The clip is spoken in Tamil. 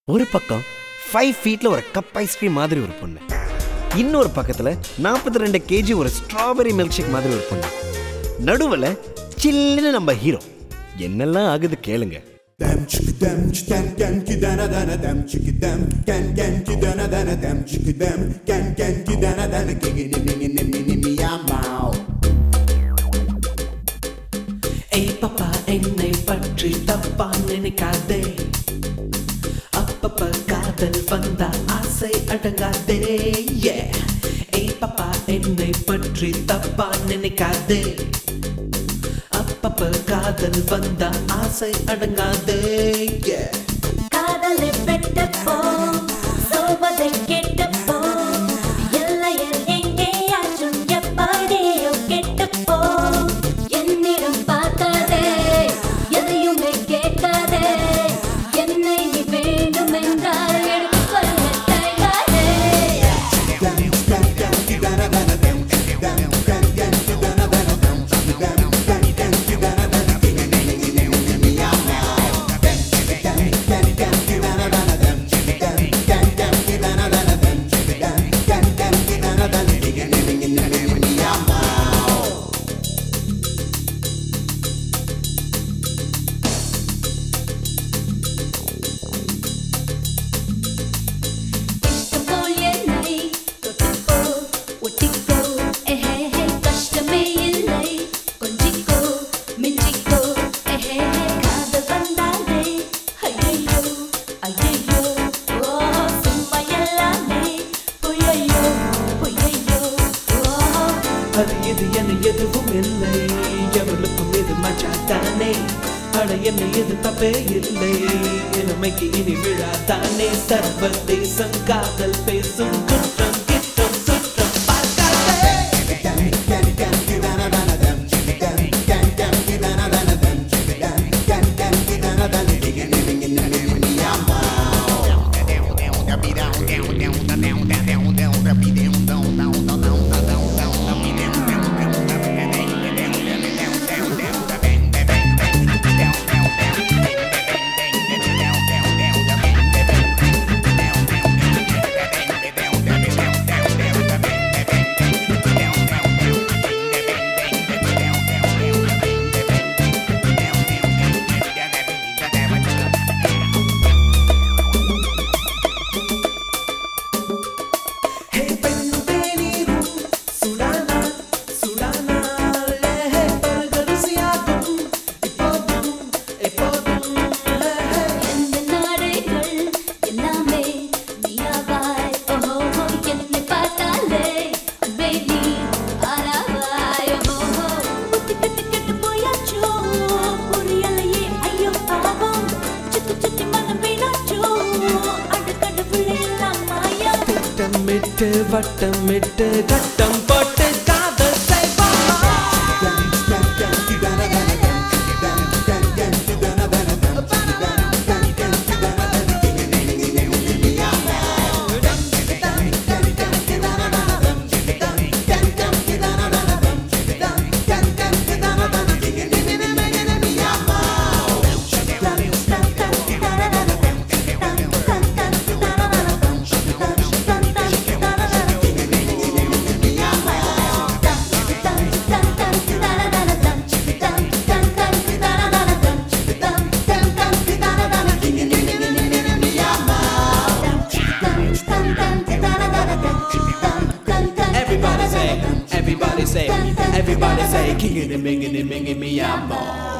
ஒரு பக்கம் ஃபைவ் ஃபீட்ல ஒரு கப் ஐஸ்கிரீம் மாதிரி ஒரு பொண்ணு இன்னொரு பக்கத்துல நாற்பத்தி ரெண்டு கேஜி ஒரு ஸ்ட்ராபெரி மில்க் ஷேக் மாதிரி ஒரு பொண்ணு நடுவில் சில்லுன்னு நம்ம ஹீரோ என்னெல்லாம் ஆகுது கேளுங்க Dem chiki dem ch dem gen ki dana dana dem chiki dem gen gen ki dana dana dem chiki dem gen gen ki dana dana kigi ni ni ni ni ni mi amao ஏய் பாப்பா என்னை பற்றி தப்பா நினைக்காதே அப்பப்ப காதல் வந்தா ஆசை அடங்காதே Yeah. ஏய் பாப்பா என்னை பற்றி தப்பா நினைக்காதே அப்பப்ப காதல் வந்தா ஆசை அடங்காதே Yeah. காதலை வெட்டப்போ சொல்வதை கேட்டப்போ எல்லையில் எங்கேயாச்சும் எப்படியோ கெட்டப்போ என்னிடம் பார்க்காதே எதையுமே கேட்காதே என்னை நீ வேண்டும் என்றால் எடுத்துக்கொள்ள தயாரே dem gen gen ki dana dana dem chiki dem gen gen ki dana dana dem chiki dem gen gen ki dana dana kigi ni ni ni ni mi amao dem chiki dem gen gen ki dana dana dem chiki dem gen gen ki dana dana dem chiki dem gen gen ki dana dana kigi ni ni ni ni mi amao இஷ்டப்போ என்னை தொட்டுக்கோ ஒட்டிக்கோ எஹே ஹே கஷ்டமே இல்லை கொஞ்சிக்கோ மிஞ்சிக்கோ எஹே ஹே காதல் வந்தாலே ஐயையோ ஐயையோ ஓ சும்மா எல்லாமே பொய்யையோ பொய்யையோ ஓ அது இது என எதுவும் இல்லை எவளுக்கும் இது மச்சாத்தானே அட என்ன இது தப்பே இல்லை இளமைக்கு இனி விழாதானே சர்வதேசம் காதல் பேசும் குற்றம் கிட்டம் சுற்றம் பார்க்காதே ஹே பெண்ணு தேநீரும் சுடானா சுடானா ஹே பரகரசியாகும் இப்போதும் எப்போதும் ஹே எந்த நாடுகள் எல்லாமே நீயாவாய் ஓஹோ என்னை பார்த்தாலே பேபி ஆராவாய் ஓஹோ புத்தி கட்டு கெட்டு போயாச்சோ புரியலையே ஐயோ பாவம் சுத்தி சுத்தி மனம் வீணாச்சோ அடுக்கடுப்புல எல்லாம் மாயா திட்டமிட்டு வட்டமிட்டு கட்டம் போட்டு காதல் செய்வாமா Everybody say, everybody say, everybody say, king it, minging it, minging me, I'm